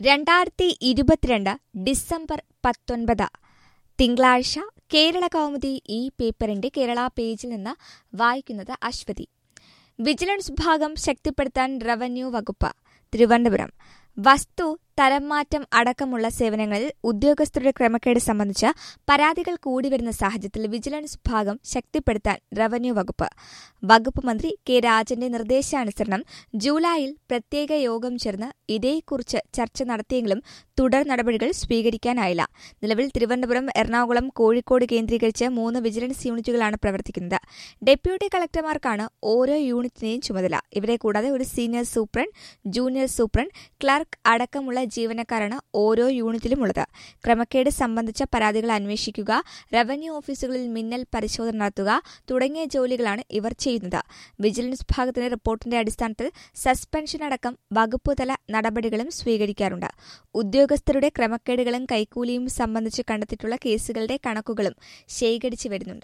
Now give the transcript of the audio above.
രണ്ടായിരത്തി ഇരുപത്തിരണ്ട് ഡിസംബർ പത്തൊൻപത് തിങ്കളാഴ്ച കേരള കൗമുദി ഈ പേപ്പറിന്റെ കേരള പേജിൽ നിന്ന് വായിക്കുന്നത് അശ്വതി വിജിലൻസ് ഭാഗം ശക്തിപ്പെടുത്താൻ റവന്യൂ വകുപ്പ് തിരുവനന്തപുരം വസ്തു തരം മാറ്റം അടക്കമുള്ള സേവനങ്ങളിൽ ഉദ്യോഗസ്ഥരുടെ ക്രമക്കേട് സംബന്ധിച്ച് പരാതികൾ കൂടിവരുന്ന സാഹചര്യത്തിൽ വിജിലൻസ് ഭാഗം ശക്തിപ്പെടുത്താൻ റവന്യൂ വകുപ്പ് വകുപ്പ് മന്ത്രി കെ രാജന്റെ നിർദ്ദേശാനുസരണം ജൂലൈയിൽ പ്രത്യേക യോഗം ചേർന്ന് ഇതേക്കുറിച്ച് ചർച്ച നടത്തിയെങ്കിലും തുടർ നടപടികൾ സ്വീകരിക്കാനായില്ല നിലവിൽ തിരുവനന്തപുരം എറണാകുളം കോഴിക്കോട് കേന്ദ്രീകരിച്ച് മൂന്ന് വിജിലൻസ് യൂണിറ്റുകളാണ് പ്രവർത്തിക്കുന്നത് ഡെപ്യൂട്ടി കളക്ടർമാർക്കാണ് ഓരോ യൂണിറ്റിനെയും ചുമതല ഇവരെ കൂടാതെ ഒരു senior superintendent junior superintendent clerk അടക്കമുള്ള ജീവനക്കാരാണ് ഓരോ യൂണിറ്റിലുമുള്ളത് ക്രമക്കേട് സംബന്ധിച്ച പരാതികൾ അന്വേഷിക്കുക റവന്യൂ ഓഫീസുകളിൽ മിന്നൽ പരിശോധന നടത്തുക തുടങ്ങിയ ജോലികളാണ് ഇവർ ചെയ്യുന്നത് വിജിലൻസ് ഭാഗത്തിന്റെ റിപ്പോർട്ടിന്റെ അടിസ്ഥാനത്തിൽ സസ്പെൻഷൻ അടക്കം വകുപ്പുതല നടപടികളും സ്വീകരിക്കാറുണ്ട് ഉദ്യോഗസ്ഥരുടെ ക്രമക്കേടുകളും കൈക്കൂലിയും സംബന്ധിച്ച് കണ്ടെത്തിയിട്ടുള്ള കേസുകളുടെ കണക്കുകളും ശേഖരിച്ചു വരുന്നുണ്ട്